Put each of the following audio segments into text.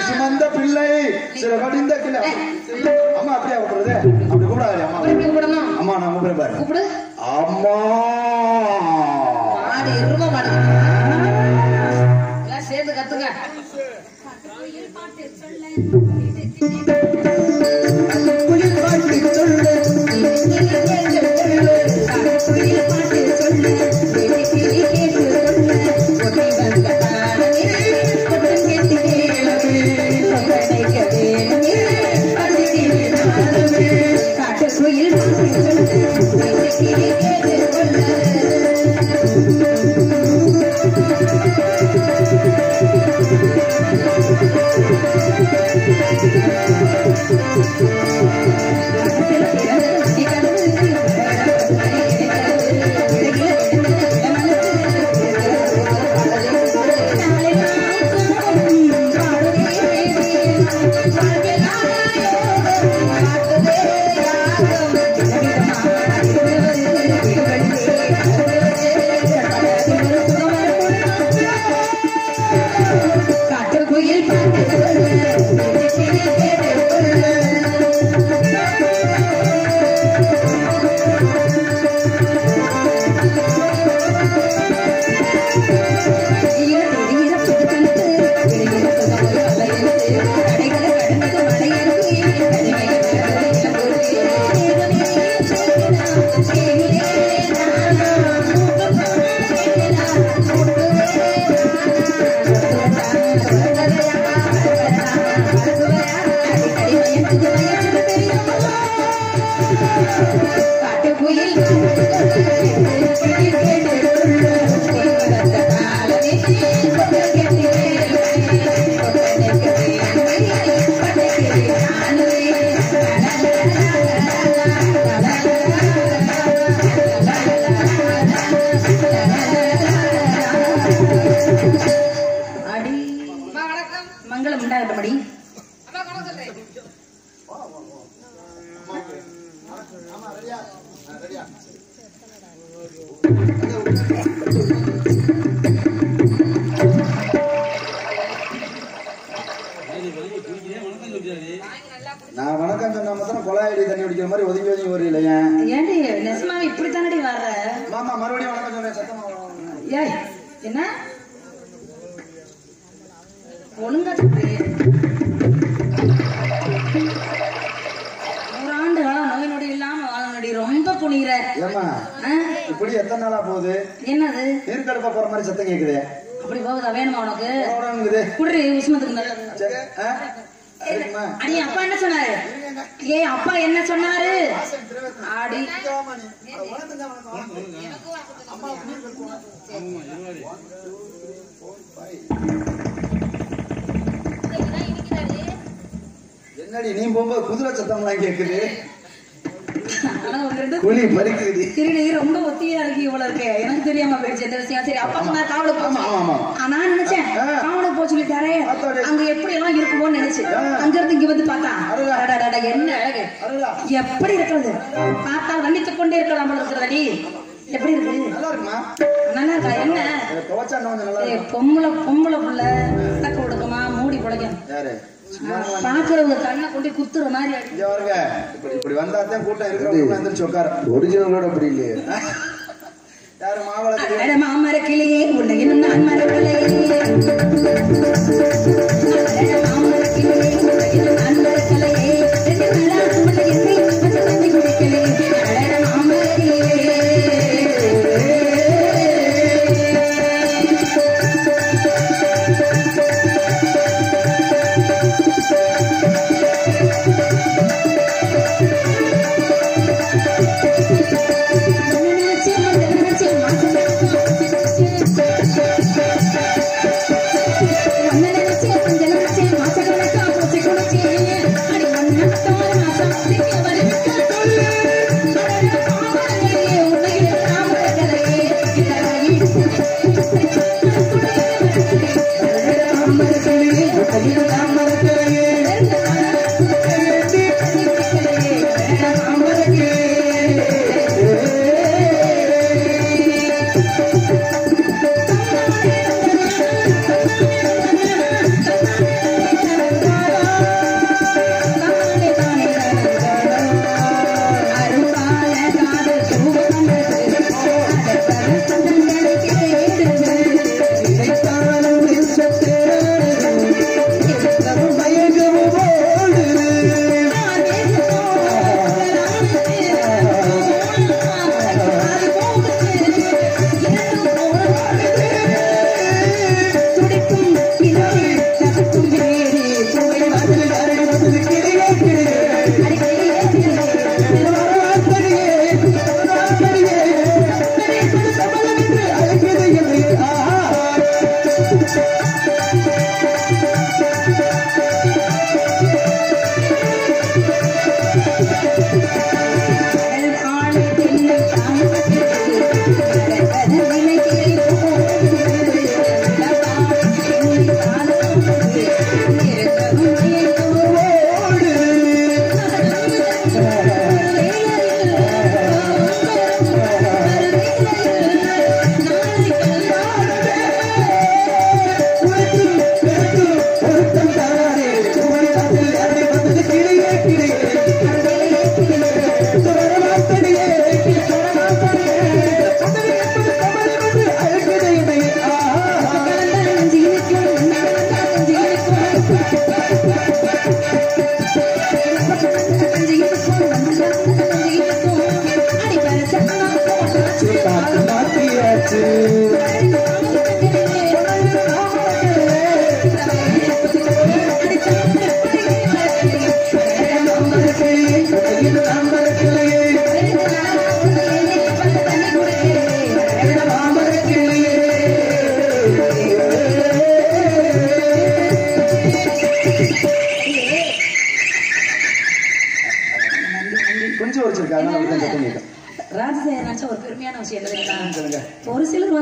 சுமந்த பிள்ளை சில கடிந்த கிளை அம்மா அப்படியா கூப்பிடுறது அப்படி கூப்பிடாது அம்மா அப்புறம் எப்படி கூப்பிடணும் அம்மா நான் கூப்பிடுறேன் பாரு கூப்பிடு அம்மா மாடு எரும மாடு எல்லாம் சேர்ந்து கத்துங்க குயில் பாட்டு சொல்லு காட்டுக்குயில் காட்டுக்குயில் அடி மங்களம் உண்டாகட்டபடி நான் வணக்கம் சொன்னா மாத்திரம் கொலாயடி தண்ணி குடிக்கிற மாதிரி ஒதுங்கி ஒதுங்கி வரல ஏன் ஏண்டி நெசமாவே இப்படித்தானடி வர்ற மாமா மறுபடியும் வணக்கம் சொல்றேன் சத்தமா ஏய் என்ன ஒழுங்கா சொல்லு. நூறாண்டு காலம் நோய் நொடி இல்லாம வாழ ரொம்ப புனிகிற ஏமா ஆ? இப்படி எத்தனை நாளா போகுது என்னது நீர்க்கடுப்பா போற மாதிரி சத்தம் கேக்குது அப்படி போகுதா வேணுமா உனக்கு போடானுங்குது. குடுறி உஷ்ணத்துக்கு நல்லது சரி, ஆ? இருக்குமா? அடி அப்பா என்ன சொன்னாரு ஏய் அப்பா என்ன சொன்னாரு ஆடி என்னடி நீ போகும்போது குதிரை சத்தம்லாம் கேக்குது ஆனா ஒரு ரெண்டு குழி பறிக்குது திருநீ ரொம்ப ஒத்தியா இருக்கு இவ்வளவு இருக்கு எனக்கு தெரியாம போயிடுச்சு இந்த விஷயம் சரி அப்பா சொன்னார் காவலுக்கு ஆமா போச்சு ஆமா ஆமா ஆ, நான் நினைச்சேன் ஆ. காவலுக்கு போக சொல்லிட்டாரே அத்தாடி. அங்க எப்படி எல்லாம் இருக்குமோன்னு நினைச்சேன் ஆ. அங்க இருந்து இங்க வந்து பார்த்தா அடடா. அடடடடா, என்ன அழகு அடடா. எப்படி இருக்கிறது பார்த்தா வண்டித்து கொண்டே இருக்கலாம் போல இருக்கிறதடி எப்படி இருக்கு நல்லா இருக்குமா நல்லா இருக்கா என்ன இதை துவைச்சா இன்னும் கொஞ்சம் நல்லா ஏய், இருக்கும் பொம்பளை பொம்பளை புள்ள அடக்க ஒடுக்கமா மூடி புழைக்கும் யாரு சும்மா இருமா. பாக்குறவங்க கண்ணை கொண்டு குத்துற மாதிரி அடி. இங்க வருங்க இப்படி இப்படி வந்தாதான் கூட்டம் இருக்கிறவங்க எந்திரிச்சு உட்கார ஒரிஜினலோட அப்படி இல்லையே யாரு மாவளத்துக்கு அட மாமர கிளியே உன்னை இன்னும் நான் மறக்கலையே அட மாமர கிளியே உன்னை இன்னும் நான் மறக்கலையே ரெண்டு நாளா உன்னை என்னை பச்சை தண்ணி குடிக்கலையே அட மாமர கிளியே நினைச்சே நினைச்சே மாசம் ஒன்னு நினைச்சே கொஞ்சம் நினைச்சே மாசம் கணக்கா போச்சு குடிச்சே அடி ஒன்னு தாறு மாசம் திங்க வருவிக்க சொல்லு அடடா பாவலையே உன்னையே தாமரைகளையே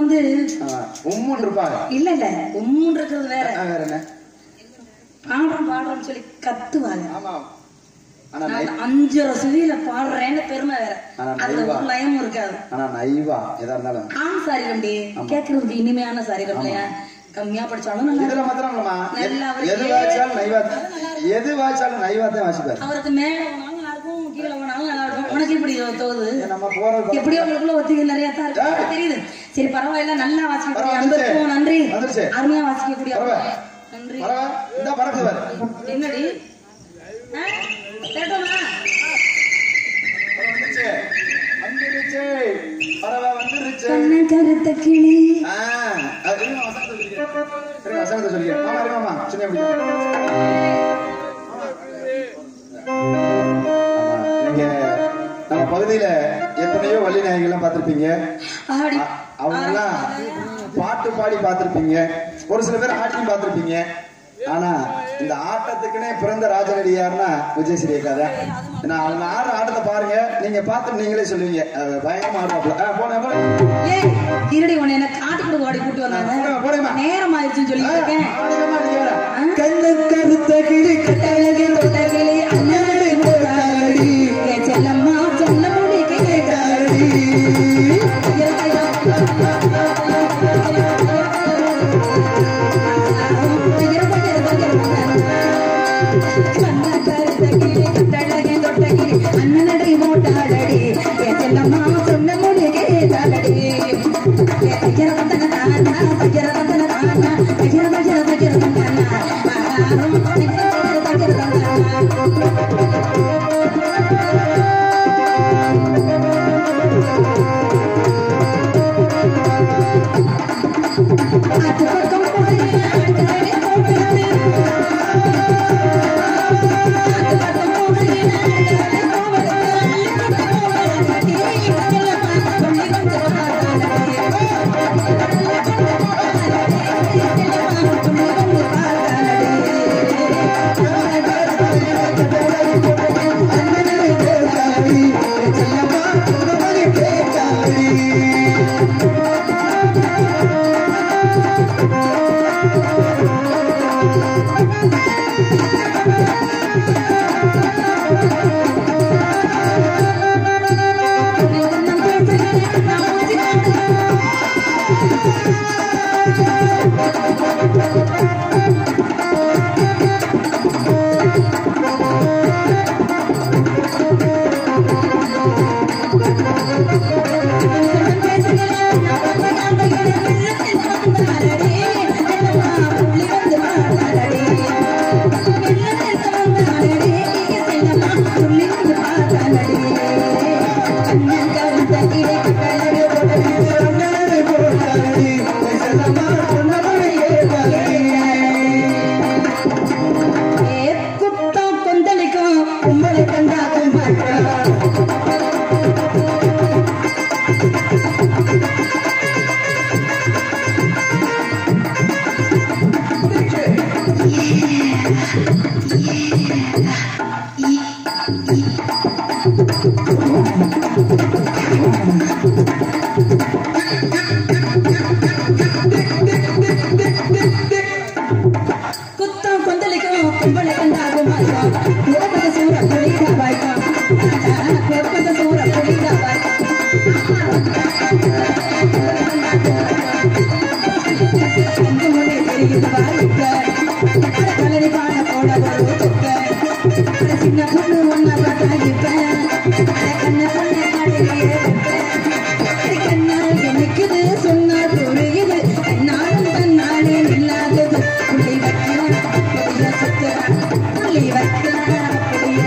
வந்து ஆ, உம்முன்னு இருப்பாங்க இல்ல இல்ல உம்முன்னு இருக்கிறது வேற ஆ, வேற என்ன பாடுறோம் பாடுறோம்னு சொல்லி கத்துவாங்க ஆமா ஆனா நை- நான் அஞ்சரை சுதியில பாடுறேன்னு பெருமை வேற ஆனா அதுல நைவா. ஒரு லயமும் இருக்காது ஆனா நைவா எதா இருந்தாலும் ஆண் சாரிரம்டி கேக்குறதுக்கு இனிமையான சாரிரம் இல்லையா கம்மியா படிச்சாலும் நல்லா இதுல மாத்திரம் இல்லம்மா நல்லா எது- அவருக்கு எது வாய்ச்சாலும் நைவா எது வாய்ச்சாலும் நைவா தான் வாசிப்பாரு அவருக்கு மேல போனாலும் நல்லா இருக்கும் கீழே போனாலும் நல்லா இருக்கும் உனக்கு எப்படி தோகுது நம்ம போறது எப்படியோ உங்களுக்குள்ள ஒத்திகை நிறைய தான் இருக்கு ஏய். தெரியுது சரி பரவாயில்ல நல்லா வாசிக்கக்கூடிய பரவாயில்ல, வந்துருச்சு. அன்பருக்கும் நன்றி வந்துருச்சு. அருமையா வாசிக்கக்கூடிய பரவாயில்ல. நன்றி பரவாயில்ல இந்த பறக்குது பாரு என்னடி ஆ? கேட்டோமா வந்துருச்சு வந்துருச்சு பறவை வந்துருச்சு கண்ண கருத்த கிளி ஆ, அது இருங்க, வசனத்தை சொல்லிக்கிறேன். இருங்க, வசனத்தை சொல்லிக்கிறேன். மாமா, இருங்க, மாமா. சின்ன பிடிக்கும். ஆமா, நீங்க நம்ம பகுதியில எத்தனையோ வள்ளி நாயகெல்லாம் பார்த்திருப்பீங்க ஆடி அ- அவங்கெல்லாம் பாட்டு பாடி பார்த்திருப்பீங்க ஒரு சில பேர் ஆட்டியும் பார்த்திருப்பீங்க ஆனா இந்த ஆட்டத்துக்குன்னே பிறந்த ராஜநடிகார்னா விஜயஸ்ரீ கதை ஏன்னா அவங்க ஆடுற ஆட்டத்தை பாருங்க நீங்க பார்த்து நீங்களே சொல்லுவீங்க அது பயங்கரமா ஆடுவாப்ல ஆ, போனேன் போனேன் ஏய் இருடி உன்னை என்ன காட்டுக்குள்ள ஓடி கூட்டி வந்தாங்க போடுங்க, போடுங்கம்மா. நேரம் ஆயிடுச்சுன்னு சொல்லிட்டு இருக்கேன் கண்ணன் கருத்த கிளி கட்டழகி தொட்டகிளி அண்ணனடி போராடி என் செல்லம்மா சொன்ன மொழி கேட்டாடி அண்ணனடி மோட்டாடடி என் செல்லம்மா சொன்ன மொழி கேட்டாடடி தஜர தந்தன தானா தஜர தந்தன தானா தஜர தஜர தஜர தந்தன தஜர தந்தன அது பக்கம் போறேன் அடக்கடே போறேன் அது பக்கம் போறேன் அடக்கடே குத்தம் கொந்தளிக்கும் கும்பலை கண்டா கும்பல் குத்தம் கொந்தளிக்கும் கும்பலை கண்டாகும் மாசம் கோபத சூர புலிதா வாய்க்காம் கோபத சூர புலிதா வாய்க்காம் எங்கு மொழி தெரியுது வாழ்க்க கலரி காண போட ஒரு துக்க அட சின்ன பொண்ணு ஒன்ன பார்த்தாகிப்பேன் கண்ண பொண்ணு காடுகையே கண்ணால் எனக்குது சொன்னால் புரியுது கண்ணாலும் தன்னாலே இல்லாதது புள்ளி வைக்கிறான் புள்ளிய சுத்துறான் புள்ளி வைக்கிறான் புள்ளிய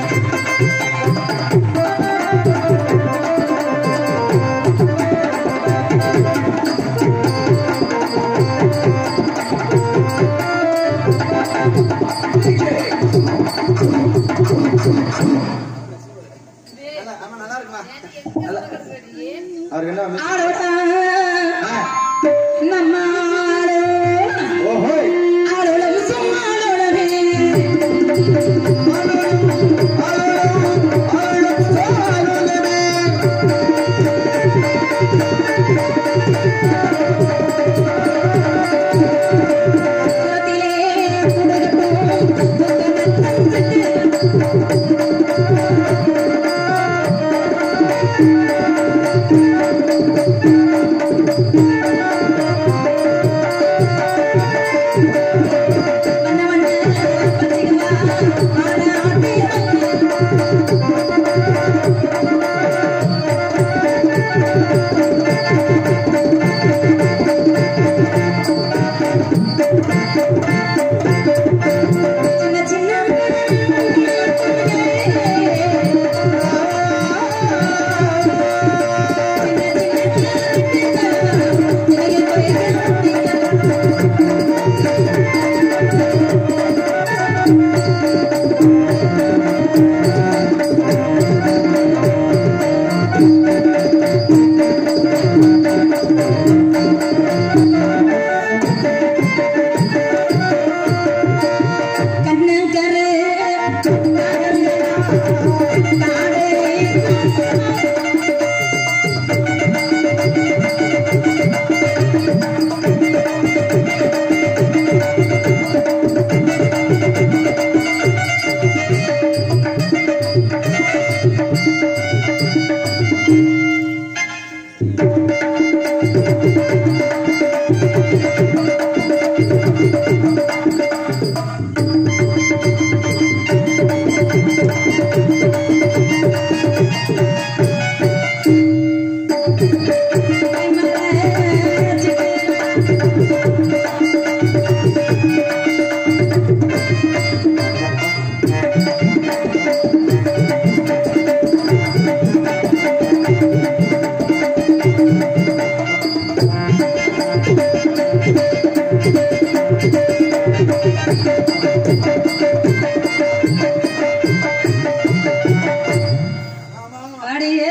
அடியே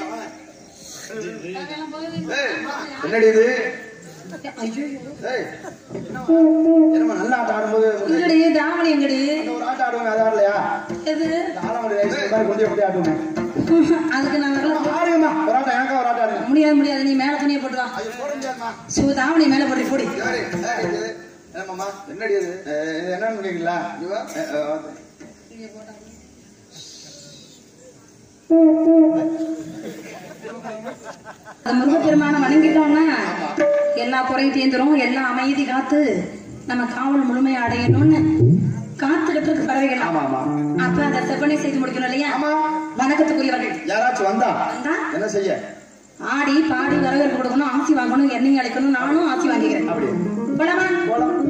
ஏய், என்னடி இது ஐயோ ஏய், என்னம்மா நல்ல ஆட்டம் ஆடும்போது எங்கடி தாவணி எங்கடி இந்த ஒரு ஆட்டம் ஆடுவாங்க அது ஆடலையா எது இந்த ஆலமடி ரைஸ் இந்த மாதிரி கொண்டு போய் ஆடுவோம் அதுக்கு நான் வரல ஆடுங்கம்மா ஒரு ஆட்டம் எனக்கா ஒரு ஆட்டம் ஆடுங்க முடியாது முடியாது நீ மேல துணியை போட்டு வா ஐயோ போட முடியாதும்மா சோ தாவணி மேல போட்டு போடி யாரு? ஏய், இது என்னம்மா என்னடி இது அஹ், இது என்னன்னு கேக்குறீங்களா அஹ், அஹ், வந்து. அந்த முருகப்பெருமான வணங்கிட்டோம்னா எல்லா குறையும் தீர்ந்துரும் எல்லா அமைதி காத்து நம்ம காவல் முழுமையா அடையணும்னு காத்துக்கிட்டு இருக்கு பறவைகள் ஆமா ஆமா அப்ப அதை செப்பனை செய்து முடிக்கணும் இல்லையா ஆமா வணக்கத்துக்குரியவர்கள் யாராச்சும் வந்தா வந்தா என்ன செய்ய ஆடி பாடி வரவேற்பு கொடுக்கணும் ஆசி வாங்கணும் எண்ணெய் அழைக்கணும் நானும் ஆசி வாங்கிக்கிறேன் அப்படி போலாமா போலாம்